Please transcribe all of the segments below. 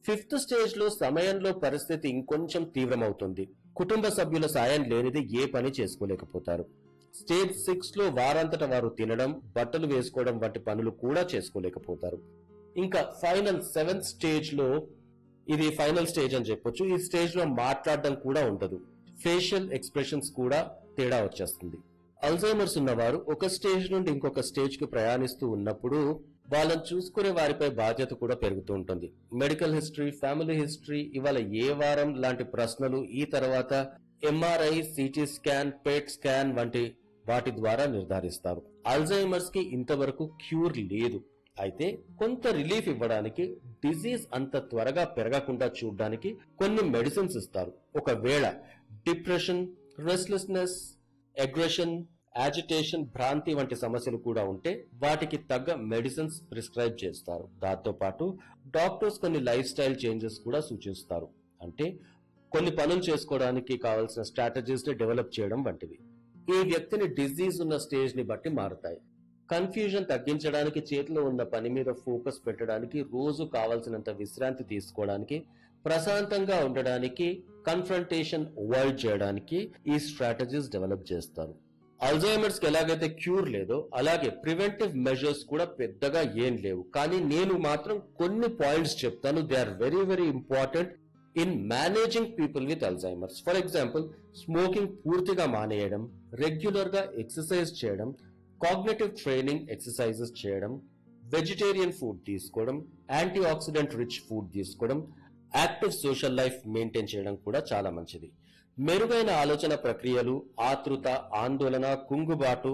Fifth stage లో సమయంలో పరిస్థితి ఇంకొంచెం తీవ్రమవుతుంది కుటుంబ సభ్యుల సాయం లేనిది ఏ పని చేసుకోలేకపోతారు స్టేజ్ సిక్స్ లో వారంతట వారు తినడం బట్టలు వేసుకోవడం వంటి పనులు కూడా చేసుకోలేకపోతారు ఇంకా ఫైనల్ సెవెంత్ స్టేజ్ లో ఇది ఫైనల్ స్టేజ్ అని చెప్పొచ్చు ఈ స్టేజ్ లో మాట్లాడడం కూడా ఉండదు ఫేషియల్ ఎక్స్ప్రెషన్స్ కూడా తేడా వచ్చేస్తుంది అల్జైమర్స్ ఉన్నవారు ఒక స్టేజ్ నుండి ఇంకొక స్టేజ్ కు ప్రయాణిస్తూ ఉన్నప్పుడు వాళ్ళని చూసుకునే వారిపై బాధ్యత కూడా పెరుగుతూ ఉంటుంది మెడికల్ హిస్టరీ ఫ్యామిలీ హిస్టరీ ఇవాళ ఏ వారం లాంటి ప్రశ్నలు ఈ తర్వాత MRI CT scan PET scan వంటి వాటి ద్వారా నిర్ధారిస్తారు అల్జైమర్స్ కి ఇంతవరకు క్యూర్ లేదు అయితే కొంత రిలీఫ్ ఇవ్వడానికి డిజీజ్ అంత త్వరగా పెరగకుండా చూడడానికి కొన్ని మెడిసిన్స్ ఇస్తారు ఒకవేళ డిప్రెషన్ రెస్ట్లెస్నెస్ అగ్రెషన్ యాజిటేషన్ భ్రాంతి వంటి సమస్యలు కూడా ఉంటే వాటికి తగ్గ మెడిసిన్స్ ప్రిస్క్రైబ్ చేస్తారు దాంతో పాటు డాక్టర్స్ కొన్ని లైఫ్ స్టైల్ చేంజెస్ కూడా సూచిస్తారు అంటే కొన్ని పనులు చేసుకోవడానికి కావాల్సిన స్ట్రాటజీస్ ని డెవలప్ చేయడం వంటివి ఈ వ్యక్తిని డిజీజ్ ఉన్న స్టేజ్ ని బట్టి మారుతాయి కన్ఫ్యూజన్ తగ్గించడానికి చేతిలో ఉన్న పని మీద ఫోకస్ పెట్టడానికి రోజు కావాల్సినంత విశ్రాంతి తీసుకోవడానికి ప్రశాంతంగా ఉండడానికి కన్ఫ్రంటేషన్ అవాయిడ్ చేయడానికి ఈ స్ట్రాటజీస్ డెవలప్ చేస్తారు అల్జైమర్స్ కి ఎలాగైతే క్యూర్ లేదో అలాగే ప్రివెంటివ్ మెజర్స్ కూడా పెద్దగా ఏం లేవు కానీ నేను మాత్రం కొన్ని పాయింట్స్ చెప్తాను they are very very important in managing people with Alzheimer's for example smoking పూర్తిగా మానేయడం రెగ్యులర్ గా ఎక్సర్సైజ్ చేయడం కాగ్నేటివ్ ట్రైనింగ్ ఎక్సర్సైజెస్ చేయడం వెజిటేరియన్ ఫుడ్ తీసుకోవడం యాంటీ ఆక్సిడెంట్ రిచ్ ఫుడ్ తీసుకోవడం యాక్టివ్ సోషల్ లైఫ్ మెయింటైన్ చేయడం కూడా చాలా మంచిది మెరుగైన ఆలోచన ప్రక్రియలు ఆతృత ఆందోళన కుంగుబాటు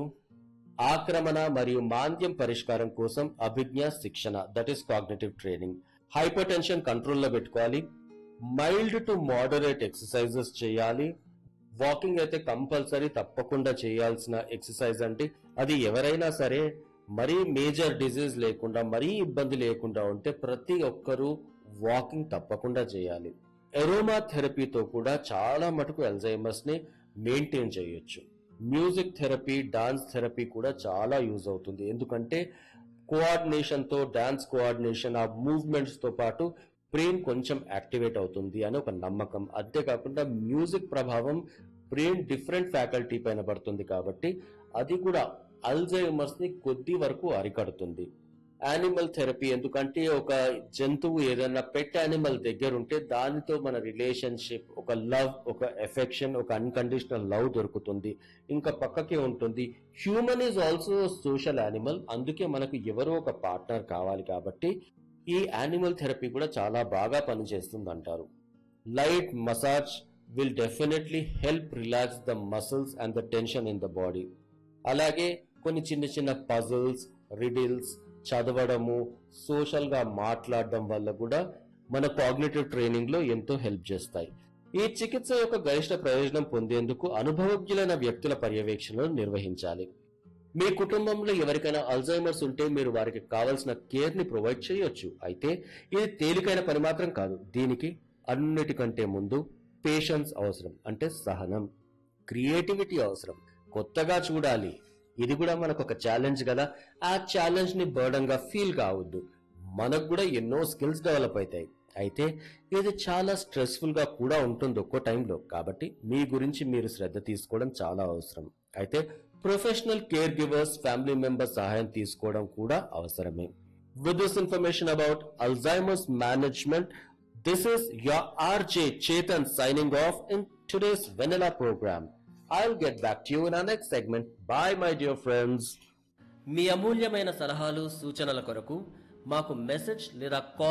ఆక్రమణ మరియు మాంద్యం పరిష్కారం కోసం అభిజ్ఞ శిక్షణ that is cognitive training hypertension కంట్రోల్లో పెట్టుకోవాలి మైల్డ్ టు మోడరేట్ ఎక్సర్సైజెస్ చేయాలి వాకింగ్ అయితే కంపల్సరీ తప్పకుండా చేయాల్సిన ఎక్సర్సైజ్ అంటే అది ఎవరైనా సరే మరీ మేజర్ డిజీజ్ లేకుండా మరీ ఇబ్బంది లేకుండా ఉంటే ప్రతి ఒక్కరూ వాకింగ్ తప్పకుండా చేయాలి ఎరోమా థెరపీతో కూడా చాలా మటుకు అల్జైమర్స్ ని మెయింటైన్ చేయొచ్చు మ్యూజిక్ థెరపీ డాన్స్ థెరపీ కూడా చాలా యూజ్ అవుతుంది ఎందుకంటే కోఆర్డినేషన్ తో డాన్స్ కోఆర్డినేషన్ ఆ మూవ్మెంట్స్ తో పాటు బ్రెయిన్ కొంచెం యాక్టివేట్ అవుతుంది అని ఒక నమ్మకం అంతేకాకుండా మ్యూజిక్ ప్రభావం బ్రెయిన్ డిఫరెంట్ ఫ్యాకల్టీ పైన పడుతుంది కాబట్టి అది కూడా అల్జైమర్స్ ని కొద్ది వరకు అరికడుతుంది యానిమల్ థెరపీ ఎందుకంటే ఒక జంతువు ఏదైనా పెట్ యానిమల్ దగ్గర ఉంటే దానితో మన రిలేషన్షిప్ ఒక లవ్ ఒక ఎఫెక్షన్ ఒక అన్కండిషనల్ లవ్ దొరుకుతుంది ఇంకా పక్కకే ఉంటుంది human is also social animal అందుకే మనకు ఎవరో ఒక పార్ట్నర్ కావాలి కాబట్టి ఈ యానిమల్ థెరపీ కూడా చాలా బాగా పనిచేస్తుంది అంటారు light massage will definitely help relax the muscles and the tension in the body అలాగే కొన్ని చిన్న చిన్న పజిల్స్ రిడిల్స్ చదవడము సోషల్ గా మాట్లాడడం వల్ల కూడా మన కాగ్నేటివ్ ట్రైనింగ్ లో ఎంతో హెల్ప్ చేస్తాయి ఈ చికిత్స యొక్క గరిష్ట ప్రయోజనం పొందేందుకు అనుభవజ్ఞులైన వ్యక్తుల పర్యవేక్షణను నిర్వహించాలి మీ కుటుంబంలో ఎవరికైనా అల్జైమర్స్ ఉంటే మీరు వారికి కావలసిన కేర్ ని ప్రొవైడ్ చేయొచ్చు అయితే ఇది తేలికైన పని మాత్రం కాదు దీనికి అన్నిటికంటే ముందు పేషెన్స్ అవసరం అంటే సహనం క్రియేటివిటీ అవసరం కొత్తగా చూడాలి ఇది కూడా మనకు ఒక ఛాలెంజ్ కదా ఆ ఛాలెంజ్ ని బర్డన్ గా ఫీల్ కావద్దు మనకు కూడా ఎన్నో స్కిల్స్ డెవలప్ అవుతాయి అయితే ఇది చాలా స్ట్రెస్ఫుల్ గా కూడా ఉంటుంది ఒక్కో టైంలో కాబట్టి మీ గురించి మీరు శ్రద్ధ తీసుకోవడం చాలా అవసరం అయితే professional care givers family members సహాయం తీసుకోవడం కూడా అవసరమే with this information about Alzheimer's management this is your RJ Chetan signing off in today's Vanilla program. I'll get back to you in our next segment. Bye, my dear friends. మీ అమూల్యమైన సలహాలు సూచనల కొరకు మాకు మెసేజ్ లేదా call